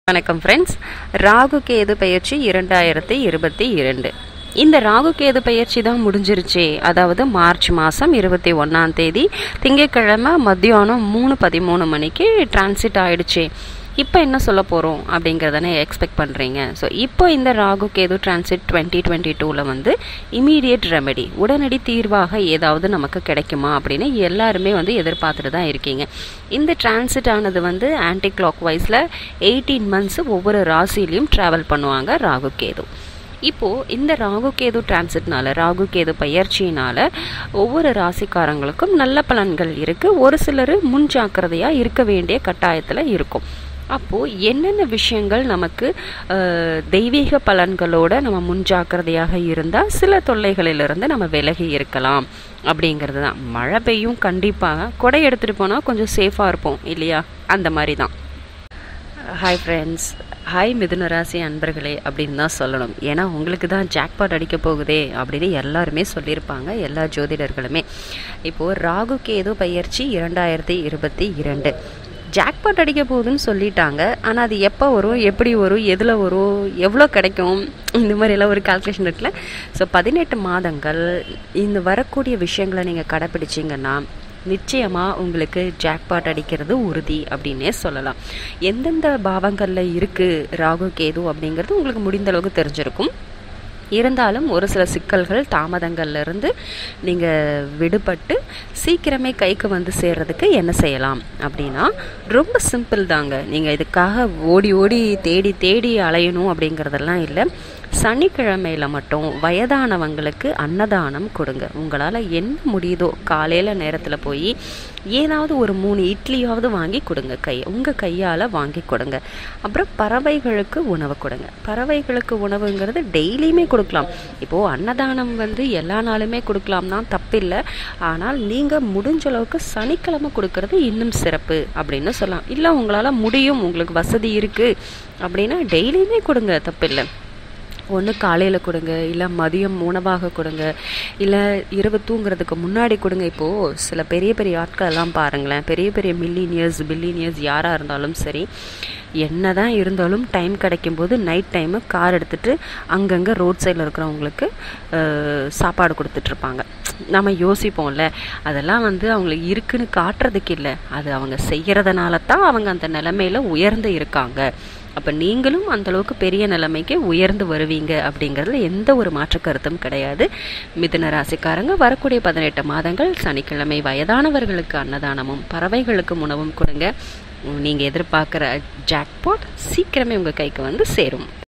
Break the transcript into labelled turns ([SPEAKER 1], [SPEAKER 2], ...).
[SPEAKER 1] வணக்கம் ஃப்ரெண்ட்ஸ் ராகு கேது பயிற்சி இரண்டாயிரத்தி இருபத்தி இரண்டு இந்த ராகு கேது பயிற்சி தான் முடிஞ்சிருச்சே அதாவது மார்ச் மாதம் இருபத்தி ஒன்றாம் தேதி திங்கட்கிழமை மத்தியானம் மூணு பதிமூணு மணிக்கு டிரான்சிட் ஆயிடுச்சே இப்போ என்ன சொல்ல போகிறோம் அப்படிங்கிறதானே எக்ஸ்பெக்ட் பண்ணுறீங்க ஸோ இப்போ இந்த Rahu Ketu transit twenty twenty டூவில் வந்து இமீடியட் ரெமெடி உடனடி தீர்வாக ஏதாவது நமக்கு கிடைக்குமா அப்படின்னு எல்லாருமே வந்து எதிர்பார்த்துட்டு தான் இருக்கீங்க இந்த டிரான்சிட் ஆனது வந்து ஆன்டி கிளாக் வைஸில் எயிட்டீன் மந்த்ஸ் ஒவ்வொரு ராசிலையும் ட்ராவல் பண்ணுவாங்க ராகு கேது இப்போது இந்த ராகு கேது டிரான்சிட்னால ராகு கேது பயிற்சியினால் ஒவ்வொரு ராசிக்காரங்களுக்கும் நல்ல பலன்கள் இருக்குது ஒரு சிலர் முன் ஜாக்கிரதையாக இருக்க வேண்டிய கட்டாயத்தில் இருக்கும் அப்போது என்னென்ன விஷயங்கள் நமக்கு அஹ், தெய்வீக பலன்களோட நம்ம முன்ஜாக்கிரதையாக இருந்தால் சில தொல்லைகளிலிருந்து நம்ம விலகி இருக்கலாம் அப்படிங்கிறது தான் மழை பெய்யும் கண்டிப்பாக கொடை எடுத்துகிட்டு போனால் கொஞ்சம் சேஃபாக இருப்போம் இல்லையா அந்த மாதிரி தான் ஹாய் ஃப்ரெண்ட்ஸ் ஹாய் மிதுன ராசி அன்பர்களே அப்படின்னு தான் சொல்லணும் ஏன்னா உங்களுக்கு தான் ஜாக்பாட் அடிக்க போகுதே அப்படின்னு எல்லாருமே சொல்லியிருப்பாங்க எல்லா ஜோதிடர்களுமே இப்போது ராகு கேது பயிற்சி இரண்டாயிரத்தி இருபத்தி இரண்டு ஜாக்பாட் அடிக்க போகுதுன்னு சொல்லிட்டாங்க ஆனால் அது எப்போ வரும் எப்படி வரும் எதில் வரும் எவ்வளோ கிடைக்கும் இந்த மாதிரி எல்லாம் ஒரு கால்குலேஷன் இருக்குல்ல ஸோ பதினெட்டு மாதங்கள் இந்த வரக்கூடிய விஷயங்களை நீங்கள் கடைப்பிடிச்சிங்கன்னா நிச்சயமாக உங்களுக்கு ஜாக்பாட் அடிக்கிறது உறுதி அப்படின்னே சொல்லலாம் எந்தெந்த பாவங்களில் இருக்குது ராகு கேது அப்படிங்கிறது உங்களுக்கு முடிந்த அளவுக்கு தெரிஞ்சிருக்கும் இருந்தாலும் ஒரு சில சிக்கல்கள் தாமதங்கள்ல இருந்து நீங்கள் விடுபட்டு சீக்கிரமே கைக்கு வந்து சேர்றதுக்கு என்ன செய்யலாம் அப்படின்னா ரொம்ப சிம்பிள் தாங்க நீங்கள் இதுக்காக ஓடி ஓடி தேடி தேடி அலையணும் அப்படிங்கிறதெல்லாம் இல்லை சனிக்கிழமையில் மட்டும் வயதானவங்களுக்கு அன்னதானம் கொடுங்க உங்களால் என்ன முடியுதோ காலையில் நேரத்தில் போய் ஏதாவது ஒரு மூணு இட்லியாவது வாங்கி கொடுங்க கை உங்கள் கையால் வாங்கி கொடுங்க அப்புறம் பறவைகளுக்கு உணவு கொடுங்க பறவைகளுக்கு உணவுங்கிறது டெய்லியுமே கொடுக்கலாம் இப்போது அன்னதானம் வந்து எல்லா நாளுமே கொடுக்கலாம் தான் தப்பில்லை ஆனால் நீங்கள் முடிஞ்ச அளவுக்கு சனிக்கிழமை கொடுக்கறது இன்னும் சிறப்பு அப்படின்னு சொல்லலாம் இல்லை உங்களால் முடியும் உங்களுக்கு வசதி இருக்குது அப்படின்னா டெய்லியுமே கொடுங்க தப்பில்லை ஒன்று காலையில் கொடுங்க இல்லை மதியம் உணவாக கொடுங்க இல்லை இரவு தூங்குறதுக்கு முன்னாடி கொடுங்க இப்போது சில பெரிய பெரிய ஆட்கள் எல்லாம் பாருங்களேன் பெரிய பெரிய மில்லினியர்ஸ் பில்லினியர்ஸ் யாராக இருந்தாலும் சரி என்ன தான் இருந்தாலும் டைம் கிடைக்கும்போது நைட் டைமு கார் எடுத்துகிட்டு அங்கங்கே ரோட் சைடில் இருக்கிறவங்களுக்கு அஹ், சாப்பாடு கொடுத்துட்ருப்பாங்க நம்ம யோசிப்போம்ல அதெல்லாம் வந்து அவங்களுக்கு இருக்குன்னு காட்டுறதுக்கு இல்லை அது அவங்க செய்கிறதுனால தான் அவங்க அந்த நிலமையில உயர்ந்து இருக்காங்க அப்போ நீங்களும் அந்த அளவுக்கு பெரிய நிலைமைக்கு உயர்ந்து வருவீங்க அப்படிங்கிறதுல எந்த ஒரு மாற்று கருத்தும் கிடையாது மிதுன ராசிக்காரங்க வரக்கூடிய பதினெட்டு மாதங்கள் சனிக்கிழமை வயதானவர்களுக்கு அன்னதானமும் பறவைகளுக்கு உணவும் கொடுங்க நீங்கள் எதிர்பார்க்குற ஜாக்பாட் சீக்கிரமே உங்கள் கைக்கு வந்து சேரும்